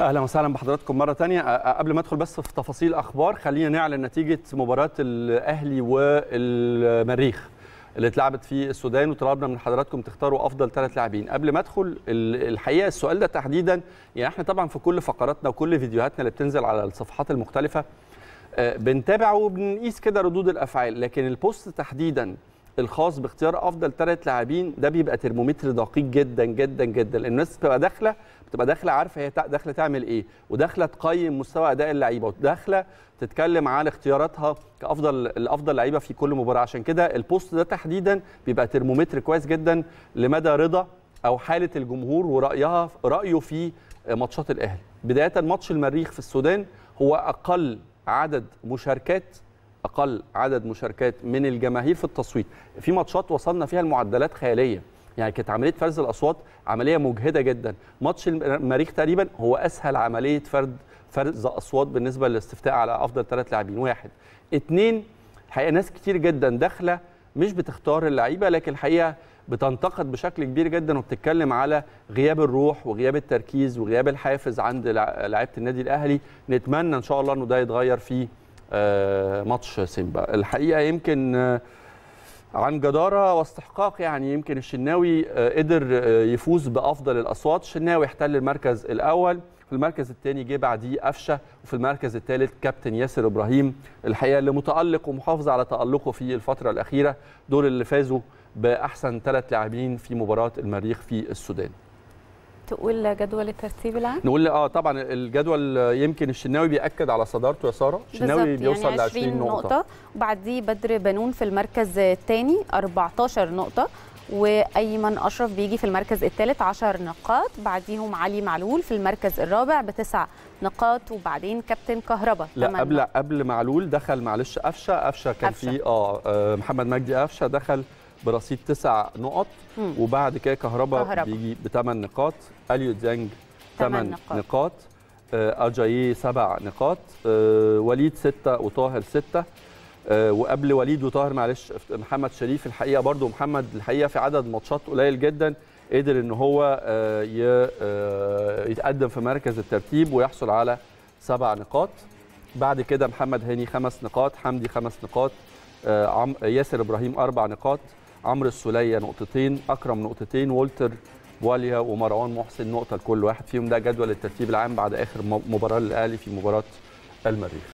اهلا وسهلا بحضراتكم مره تانية قبل ما ادخل بس في تفاصيل اخبار خلينا نعلن نتيجه مباراه الاهلي والمريخ اللي اتلعبت في السودان وطلبنا من حضراتكم تختاروا افضل ثلاث لاعبين قبل ما ادخل الحقيقه السؤال ده تحديدا يعني احنا طبعا في كل فقراتنا وكل فيديوهاتنا اللي بتنزل على الصفحات المختلفه بنتابع وبنقيس كده ردود الافعال لكن البوست تحديدا الخاص باختيار افضل ثلاث لاعبين ده بيبقى ترمومتر دقيق جدا جدا جدا لان الناس بتبقى داخله بتبقى داخله عارفه هي داخله تعمل ايه وداخله تقيم مستوى اداء اللعيبه وداخله تتكلم على اختياراتها كافضل الافضل لعيبه في كل مباراه عشان كده البوست ده تحديدا بيبقى ترمومتر كويس جدا لمدى رضا او حاله الجمهور ورايها رايه في ماتشات الاهلي بدايه ماتش المريخ في السودان هو اقل عدد مشاركات اقل عدد مشاركات من الجماهير في التصويت في ماتشات وصلنا فيها المعدلات خياليه يعني كانت عمليه فرز الاصوات عمليه مجهده جدا ماتش المريخ تقريبا هو اسهل عمليه فرد فرز اصوات بالنسبه للاستفتاء على افضل ثلاث لاعبين واحد اثنين الحقيقه ناس كتير جدا داخله مش بتختار اللعيبه لكن الحقيقه بتنتقد بشكل كبير جدا وبتتكلم على غياب الروح وغياب التركيز وغياب الحافز عند لعيبه النادي الاهلي نتمنى ان شاء الله انه ده يتغير في ماتش سيمبا الحقيقه يمكن عن جداره واستحقاق يعني يمكن الشناوي قدر يفوز بافضل الاصوات الشناوي احتل المركز الاول في المركز الثاني جه بعديه قفشه وفي المركز الثالث كابتن ياسر ابراهيم الحقيقه اللي متالق ومحافظ على تالقه في الفتره الاخيره دول اللي فازوا باحسن ثلاث لاعبين في مباراه المريخ في السودان تقول جدول الترتيب العام نقول اه طبعا الجدول يمكن الشناوي بياكد على صدارته يا ساره الشناوي بيوصل يعني ل 20 نقطه, نقطة. وبعديه بدر بنون في المركز الثاني 14 نقطه وايمن اشرف بيجي في المركز الثالث 10 نقاط بعديهم علي معلول في المركز الرابع بتسع نقاط وبعدين كابتن كهربا لا قبل نقط. قبل معلول دخل معلش قفشه قفشه كان في اه محمد مجدي قفشه دخل برصيد تسع نقط مم. وبعد كده كهربا, كهربا بيجي بثمان نقاط اليو ديانج ثمان نقاط, نقاط. آه اجاييه سبع نقاط آه وليد سته وطاهر سته آه وقبل وليد وطاهر معلش محمد شريف الحقيقه برضو محمد الحقيقه في عدد ماتشات قليل جدا قدر ان هو يتقدم في مركز الترتيب ويحصل على سبع نقاط بعد كده محمد هاني خمس نقاط حمدي خمس نقاط ياسر ابراهيم اربع نقاط عمرو السوليه نقطتين اكرم نقطتين وولتر بواليا ومروان محسن نقطه لكل واحد فيهم ده جدول الترتيب العام بعد اخر مباراه للاهلي في مباراه المريخ